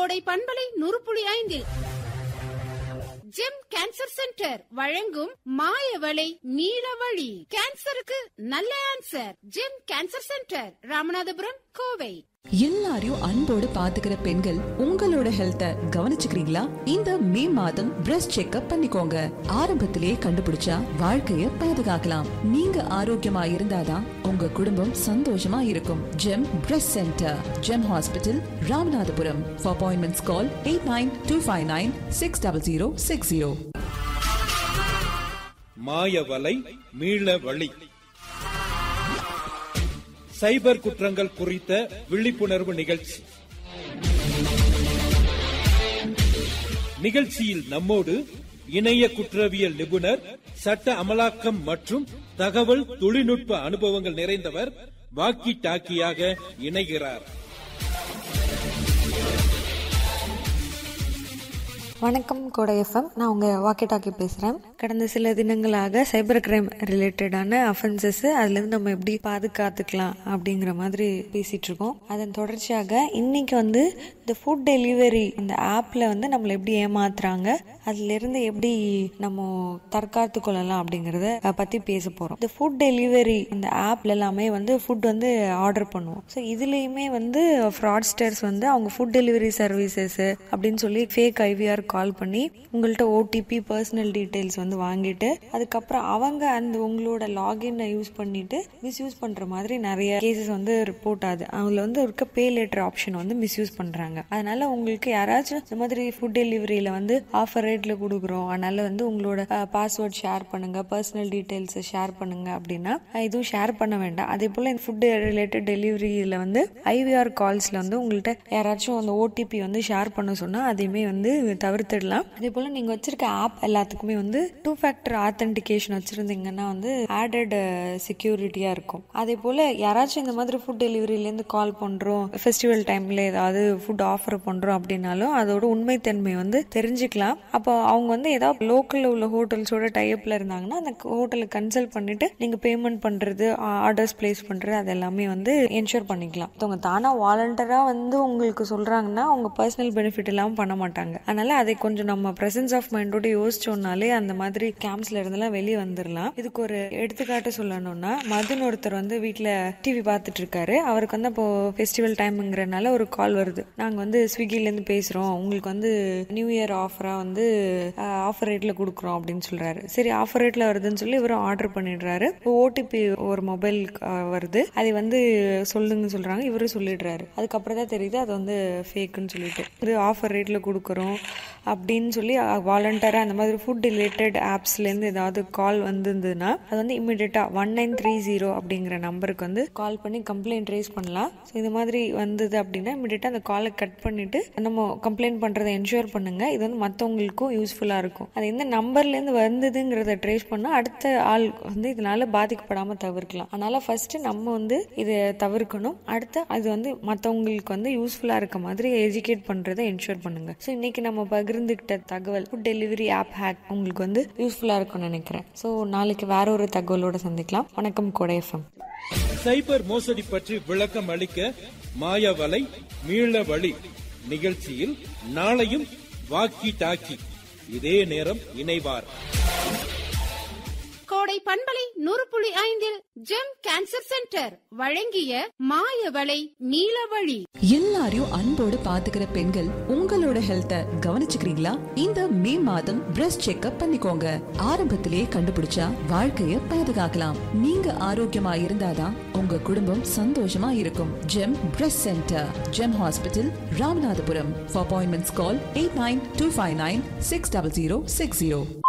கோடை பண்பலை நூறு புள்ளி ஐந்தில் ஜெம் கேன்சர் சென்டர் வழங்கும் மாயவளை நீலவழி கேன்சருக்கு நல்ல answer GEM cancer centre Ramanathapuram Kovai எல்லாரையும் அன்போடு பாத்துக்கிற பெண்கள் உங்களோட ஹெல்த்த கவனிச்சுக்கிறீங்களா இந்த மே மாதம் பிரஸ்ட் செக்அப் பண்ணிக்கோங்க ஆரம்பத்திலேயே கண்டுபிடிச்சா வாழ்க்கைய பாதுகாக்கலாம் நீங்க ஆரோக்கியமா இருந்தாதான் உங்க குடும்பம் சந்தோஷமா இருக்கும் GEM breast centre GEM hospital Ramanathapuram for appointments call eight nine two five nine six double zero six zero மாயவலை மீள வழி சைபர் குற்றங்கள் குறித்த விழிப்புணர்வு நிகழ்ச்சி நிகழ்ச்சியில் நம்மோடு இணைய குற்றவியல் நிபுணர் சட்ட அமலாக்கம் மற்றும் தகவல் தொழில்நுட்ப அனுபவங்கள் நிறைந்தவர் வாக்கி டாக்கியாக இணைகிறார் வணக்கம் கோடை எஃப்எம் நான் உங்கள் வாக்கி டாக்கி பேசுகிறேன் கடந்த சில தினங்களாக சைபர் கிரைம் ரிலேட்டடான அஃபென்சஸ் அதுலேருந்து நம்ம எப்படி பாதுகாத்துக்கலாம் அப்படிங்கிற மாதிரி பேசிகிட்டு இருக்கோம் அதன் தொடர்ச்சியாக இன்னைக்கு வந்து இந்த ஃபுட் டெலிவரி அந்த ஆப்பில் வந்து நம்மளை எப்படி ஏமாத்துறாங்க அதுலேருந்து எப்படி நம்ம தற்காத்து கொள்ளலாம் அப்படிங்கிறத பற்றி பேச போகிறோம் இந்த ஃபுட் டெலிவரி இந்த ஆப்ல எல்லாமே வந்து ஃபுட் வந்து ஆர்டர் பண்ணுவோம் ஸோ இதுலேயுமே வந்து ஃப்ராட்ஸ்டர்ஸ் வந்து அவங்க ஃபுட் டெலிவரி சர்வீசஸ் அப்படின்னு சொல்லி ஃபேக் ஐவிஆர் கால் பண்ணி உங்கள்கிட்ட ஓடிபி பர்சனல் டீட்டெயில்ஸ் வந்து வாங்கிட்டு அதுக்கப்புறம் அவங்க அந்த உங்களோட லாகினை யூஸ் பண்ணிட்டு மிஸ்யூஸ் பண்ற மாதிரி நிறைய கேசஸ் வந்து ரிப்போர்ட் ஆகுது அதுல வந்து இருக்க பே லேட்டர் ஆப்ஷன் வந்து மிஸ்யூஸ் பண்றாங்க அதனால உங்களுக்கு யாராச்சும் இந்த மாதிரி ஃபுட் டெலிவரியில வந்து ஆஃபர் ரேட்ல கொடுக்குறோம் அதனால வந்து உங்களோட பாஸ்வேர்ட் ஷேர் பண்ணுங்க பர்சனல் டீட்டெயில்ஸ் ஷேர் பண்ணுங்க அப்படின்னா இதுவும் ஷேர் பண்ண வேண்டாம் அதே போல ஃபுட் ரிலேட்டட் டெலிவரியில வந்து ஐவிஆர் கால்ஸ்ல வந்து உங்கள்கிட்ட யாராச்சும் அந்த ஓடிபி வந்து ஷேர் பண்ண சொன்னா அதையுமே வந்து தவிர்த்துடலாம் அதே போல் நீங்கள் வச்சிருக்க ஆப் எல்லாத்துக்குமே வந்து டூ ஃபேக்டர் ஆத்தென்டிகேஷன் வச்சுருந்தீங்கன்னா வந்து ஆடட் செக்யூரிட்டியாக இருக்கும் அதே போல் யாராச்சும் இந்த மாதிரி ஃபுட் டெலிவரியிலேருந்து கால் பண்ணுறோம் ஃபெஸ்டிவல் டைமில் ஏதாவது ஃபுட் ஆஃபர் பண்ணுறோம் அப்படின்னாலும் அதோட உண்மைத்தன்மை வந்து தெரிஞ்சுக்கலாம் அப்போ அவங்க வந்து ஏதாவது லோக்கலில் உள்ள ஹோட்டல்ஸோட டைப்பில் இருந்தாங்கன்னா அந்த ஹோட்டலை கன்சல்ட் பண்ணிட்டு நீங்கள் பேமெண்ட் பண்ணுறது ஆர்டர்ஸ் பிளேஸ் பண்ணுறது அது எல்லாமே வந்து என்ஷூர் பண்ணிக்கலாம் அவங்க தானாக வாலண்டராக வந்து உங்களுக்கு சொல்கிறாங்கன்னா அவங்க பர்சனல் பெனிஃபிட் இல்லாமல் பண்ண மாட்டாங்க அதனால அதை கொஞ்சம் நம்ம பிரசன்ஸ் ஆஃப் மைண்டோட யோசிச்சோம்னாலே அந்த மாதிரி கேம்ப்ஸ்ல இருந்தெல்லாம் வெளியே வந்துடலாம் இதுக்கு ஒரு எடுத்துக்காட்டு சொல்லணும்னா மதுன் ஒருத்தர் வந்து வீட்டில் டிவி பார்த்துட்டு இருக்காரு அவருக்கு வந்து அப்போ ஃபெஸ்டிவல் டைம்ங்கிறனால ஒரு கால் வருது நாங்கள் வந்து ஸ்விக்கிலேருந்து பேசுகிறோம் உங்களுக்கு வந்து நியூ இயர் ஆஃபராக வந்து ஆஃபர் ரேட்டில் கொடுக்குறோம் அப்படின்னு சொல்கிறாரு சரி ஆஃபர் ரேட்டில் வருதுன்னு சொல்லி இவரும் ஆர்டர் பண்ணிடுறாரு ஓடிபி ஒரு மொபைல் வருது அதை வந்து சொல்லுங்க சொல்கிறாங்க இவரும் சொல்லிடுறாரு அதுக்கப்புறம் தான் தெரியுது அது வந்து ஃபேக்குன்னு சொல்லிட்டு இது ஆஃபர் ரேட்டில் கொடுக்குறோம் அப்படின்னு சொல்லி வாலண்டராக அந்த மாதிரி ஃபுட் ரிலேட்டட் ஆப்ஸ்லேருந்து ஏதாவது கால் வந்திருந்ததுன்னா அது வந்து இம்மிடியட்டாக ஒன் நைன் த்ரீ ஜீரோ அப்படிங்கிற நம்பருக்கு வந்து கால் பண்ணி கம்ப்ளைண்ட் ரைஸ் பண்ணலாம் ஸோ இந்த மாதிரி வந்தது அப்படின்னா இம்மிடியட்டாக அந்த காலை கட் பண்ணிட்டு நம்ம கம்ப்ளைண்ட் பண்ணுறதை என்ஷூர் பண்ணுங்க இது வந்து மற்றவங்களுக்கும் யூஸ்ஃபுல்லாக இருக்கும் அது எந்த நம்பர்லேருந்து வந்ததுங்கிறத ட்ரேஸ் பண்ணால் அடுத்த ஆள் வந்து இதனால பாதிக்கப்படாமல் தவிர்க்கலாம் அதனால ஃபர்ஸ்ட் நம்ம வந்து இதை தவிர்க்கணும் அடுத்து அது வந்து மற்றவங்களுக்கு வந்து யூஸ்ஃபுல்லாக இருக்க மாதிரி எஜுகேட் பண்ணுறதை என்ஷூர் பண்ணுங்க ஸோ இன்னைக்கு நம்ம பகிர்ந்துக்கிட்ட தகவல் ஃபுட் டெலிவரி ஆப் ஹேக் உங்களுக்கு வந்து யூஸ்ஃபுல்லாக இருக்கும்னு நினைக்கிறேன் ஸோ நாளைக்கு வேற ஒரு தகவலோட சந்திக்கலாம் வணக்கம் கோடை எஃப்எம் சைபர் மோசடி பற்றி விளக்கம் அளிக்க மாயவலை மீள வழி நிகழ்ச்சியில் நாளையும் வாக்கி டாக்கி இதே நேரம் இணைவார் கோடை பண்பலை நூறு புள்ளி ஐந்தில் ஜெம் கேன்சர் சென்டர் வழங்கிய மாயவளை நீலவழி எல்லாரையும் அன்போடு பாத்துக்கிற பெண்கள் உங்களோட ஹெல்த்த கவனிச்சுக்கிறீங்களா இந்த மே மாதம் பிரஸ்ட் செக்அப் பண்ணிக்கோங்க ஆரம்பத்திலேயே கண்டுபிடிச்சா வாழ்க்கைய பாதுகாக்கலாம் நீங்க ஆரோக்கியமா இருந்தாதான் உங்க குடும்பம் சந்தோஷமா இருக்கும் GEM breast centre GEM hospital Ramanathapuram for appointments call eight nine two five nine six double zero six zero